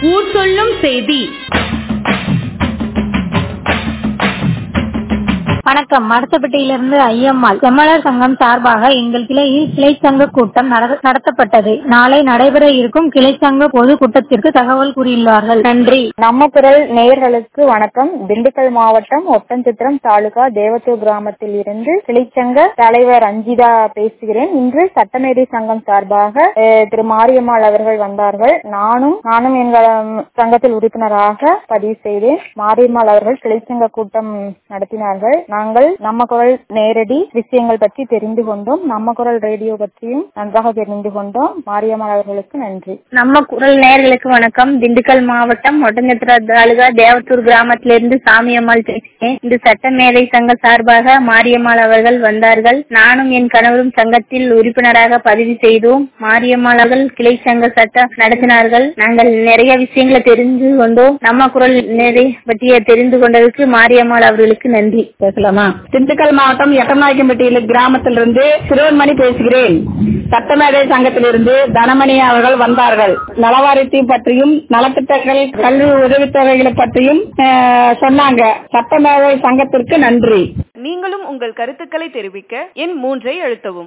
ஊர் சொல்லும் செய்தி வணக்கம் மடத்தப்பட்டியிலிருந்து ஐயம்மாள் செம்மலர் சங்கம் சார்பாக எங்கள் கிளையில் கிளை சங்க கூட்டம் நட- நடத்தப்பட்டது நாளை நடைபெற இருக்கும் கிளை சங்க பொது கூட்டத்திற்கு தகவல் கூறியுள்ளார்கள் நன்றி நம்ம குரல் நேயர்களுக்கு வணக்கம் திண்டுக்கல் மாவட்டம் ஒட்டன்சித்திரம் தாலுகா தேவத்தூர் கிராமத்தில் இருந்து கிளைச்சங்க தலைவர் அஞ்சிதா பேசுகிறேன் இன்று சட்டமேதை சங்கம் சார்பாக அஹ், திரு மாரியம்மாள் அவர்கள் வந்தார்கள் நானும் நானும் எங்கள் ம், சங்கத்தில் உறுப்பினராக பதிவு செய்தேன் மாரியம்மாள் அவர்கள் கிளைச்சங்க கூட்டம் நடத்தினார்கள் நாங்கள் நம்ம குரல் நேரடி விஷயங்கள் பற்றி தெரிந்து கொண்டோம் நம்ம குரல் ரேடியோ பற்றியும் நன்றாக தெரிந்து கொண்டோம் மாரியம்மாள் அவர்களுக்கு நன்றி நம்ம குரல் நேயர்களுக்கு வணக்கம் திண்டுக்கல் மாவட்டம் ஒட்டஞ்சத்திர தாலுகா தேவத்தூர் கிராமத்திலிருந்து சாமியம்மாள் பேசுகிறேன் இந்த சட்ட மேதை சங்க சார்பாக மாரியம்மாள் அவர்கள் வந்தார்கள் நானும் என் கணவரும் சங்கத்தில் உறுப்பினராக பதிவு செய்தோம் மாரியம்மாள் அவர்கள் கிளை சங்க சட்டம் நடத்தினார்கள் நாங்கள் நிறைய விஷயங்களை தெரிந்து கொண்டோம் நம்ம குரல் நேரை பற்றிய தெரிந்து கொண்டதற்கு மாரியம்மாள் அவர்களுக்கு நன்றி பேசலாமா திண்டுக்கல் மாவட்டம் எட்டநாயக்கம்பட்டியில் கிராமத்திலிருந்து சிறுவன்மணி பேசுகிறேன் சட்டமேதை சங்கத்திலிருந்து தனமணி அவர்கள் வந்தார்கள் நலவாரியத்தை பற்றியும் நலத்திட்டங்கள் கல்வி உதவித்தொகைகளை பற்றியும் அஹ், சொன்னாங்க சட்டமேதை சங்கத்திற்கு நன்றி நீங்களும் உங்கள் கருத்துக்களை தெரிவிக்க எண் மூன்றை அழுத்தவும்